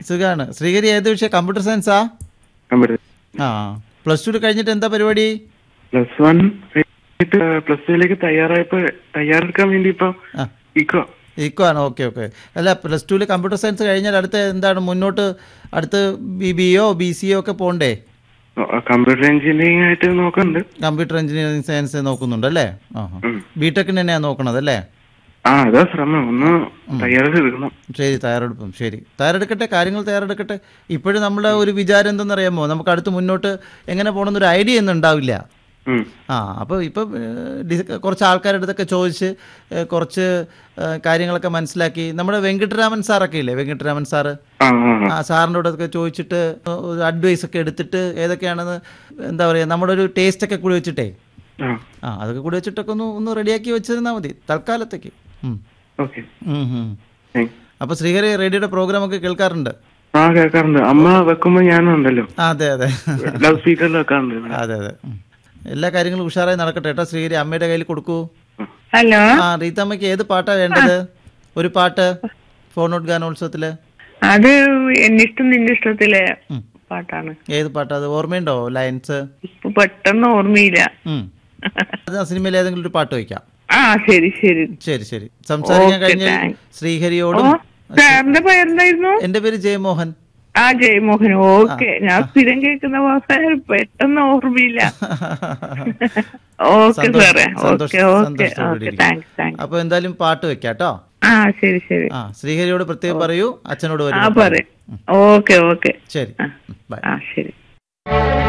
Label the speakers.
Speaker 1: സുഖമാണ് ശ്രീഹരി ഏത് വിഷയം കമ്പ്യൂട്ടർ സയൻസാ
Speaker 2: കമ്പ്യൂട്ടർ
Speaker 1: ആ പ്ലസ് ടു കഴിഞ്ഞിട്ട് എന്താ പരിപാടി
Speaker 2: പ്ലസ് വൺ പ്ലസ് ടുവിലേക്ക് തയ്യാറായപ്പോ തയ്യാറെടുക്കാൻ വേണ്ടി ഇപ്പൊ
Speaker 1: ആ
Speaker 2: ഇക്കോ
Speaker 1: ഈക്കോ ആണ് ഓക്കെ ഓക്കെ അല്ല പ്ലസ് ടുവിൽ കമ്പ്യൂട്ടർ സയൻസ് കഴിഞ്ഞാൽ അടുത്ത എന്താണ് മുന്നോട്ട് അടുത്ത് B B O B C O ഒക്കെ പോകണ്ടേ
Speaker 2: കമ്പ്യൂട്ടർ എഞ്ചിനീയറിംഗ് ആയിട്ട് നോക്കുന്നുണ്ട്
Speaker 1: കമ്പ്യൂട്ടർ എഞ്ചിനീയറിംഗ് സയൻസ് നോക്കുന്നുണ്ട് അല്ലേ ആ
Speaker 2: ഉം.
Speaker 1: ബിടെക്കിന് തന്നെയാണ് നോക്കണത് അല്ലേ
Speaker 2: ആ അതാ ശ്രമം ഒന്ന് തയ്യാറെടുക്കണം
Speaker 1: ശരി തയ്യാറെടുപ്പും ശരി തയ്യാറെടുക്കട്ടെ കാര്യങ്ങൾ തയ്യാറെടുക്കട്ടെ ഇപ്പോഴും നമ്മുടെ ഒരു വിചാരം എന്തെന്നറിയാമോ നമുക്ക് അടുത്ത് മുന്നോട്ട് എങ്ങനെ പോകണമെന്നൊരു ഐഡിയ ഒന്നും ഉണ്ടാവില്ല
Speaker 2: ഉം.
Speaker 1: ആ അപ്പോൾ ഇപ്പം ഏഹ്, ഡി- കുറച്ച് ആൾക്കാരുടെ അടുത്തൊക്കെ ചോദിച്ച് ഏഹ്, കുറച്ച് ഏഹ്, കാര്യങ്ങളൊക്കെ മനസ്സിലാക്കി നമ്മുടെ വെങ്കിട്ടരാമൻ സാറൊക്കെ ഇല്ലേ വെങ്കിട്ടരാമൻ സാറ്
Speaker 2: ആ ആ ആ.
Speaker 1: ആ സാറിൻ്റെ അടുത്തൊക്കെ ചോദിച്ചിട്ട് ഒരു അഡ്വൈസ് ഒക്കെ എടുത്തിട്ട് ഏതൊക്കെയാണെന്ന് എന്താ പറയുക നമ്മുടെ ഒരു ടേസ്റ്റ് ഒക്കെ കൂടി വെച്ചിട്ടേ
Speaker 2: ആ
Speaker 1: ആ അതൊക്കെ കൂടി വെച്ചിട്ടൊക്കെ ഒന്ന് ഒന്ന് റെഡിയാക്കി വെച്ചിരുന്നാൽ മതി തൽക്കാലത്തേക്ക് ഉം.
Speaker 2: ഓക്കെ
Speaker 1: ഉം, ഉം.
Speaker 2: താങ്ക്
Speaker 1: അപ്പോൾ ശ്രീഹരി റേഡിയോയുടെ പ്രോഗ്രാം ഒക്കെ കേൾക്കാറുണ്ട്
Speaker 2: ആ കേൾക്കാറുണ്ട് അമ്മ വെക്കുമ്പോ ഞാനും ഉണ്ടല്ലോ
Speaker 1: ആ അതെ അതെ
Speaker 2: ലൗഡ് സ്പീക്കറിൽ വെക്കാറുണ്ട് ഇവിടെ.
Speaker 1: അതെ അതെ ഉം. എല്ലാ കാര്യങ്ങളും ഉഷാറായി നടക്കട്ടെ കേട്ടോ ശ്രീഹരി അമ്മയുടെ കയ്യിൽ കൊടുക്കൂ
Speaker 3: ഹലോ
Speaker 1: ആ റീത്തമ്മയ്ക്ക് ഏത് പാട്ടാ വേണ്ടത് ഒരു പാട്ട് ഫോണോട്ട് ഗാനോത്സവത്തില്
Speaker 3: അത് എന്നിഷ്ടം നിന്റെ ഇഷ്ടത്തിലെ
Speaker 1: ഉം.
Speaker 3: പാട്ടാണ്
Speaker 1: ഏത് പാട്ടാ അത് ഓർമ്മയുണ്ടോ ലൈൻസ്
Speaker 3: ഇപ്പൊ പെട്ടെന്ന് ഓർമ്മയില്ല
Speaker 1: ഉം. അത് ആ സിനിമയിൽ ഏതെങ്കിലും ഒരു പാട്ട് വയ്ക്കാം
Speaker 3: ആ ശരി ശരി
Speaker 1: ശരി ശരി സംസാരിക്കാൻ
Speaker 3: ഓക്കേ,
Speaker 1: കഴിഞ്ഞ
Speaker 3: താങ്ക്സ്.
Speaker 1: ശ്രീഹരിയോടും
Speaker 3: സാറിന്റെ പേരെന്തായിരുന്നു
Speaker 1: എന്റെ പേര് ജയമോഹൻ
Speaker 3: ആ ജയമോഹൻ ഓക്കെ ഞാൻ സ്ഥിരം കേൾക്കുന്ന വാർത്ത പെട്ടെന്ന് ഓർമ്മയില്ല ഓക്കെ
Speaker 1: സന്തോഷം,
Speaker 3: സാറേ
Speaker 1: സന്തോഷം,
Speaker 3: ഓക്കെ ഓക്കെ
Speaker 1: സന്തോഷത്തോടെ
Speaker 3: ഓക്കെ
Speaker 1: ഇരിക്കുന്നു.
Speaker 3: താങ്ക്സ് താങ്ക്സ്
Speaker 1: അപ്പൊ എന്തായാലും പാട്ട് വെക്കാം കേട്ടോ
Speaker 3: ആ ശരി ശരി
Speaker 1: ആ ശ്രീഹരിയോട് പ്രത്യേകം പറയൂ അച്ഛനോട്
Speaker 3: ആ
Speaker 1: വരും
Speaker 3: പറയാം ഓക്കെ ഓക്കെ
Speaker 1: ശരി
Speaker 3: ആ.
Speaker 1: ബൈ
Speaker 3: ആ ശരി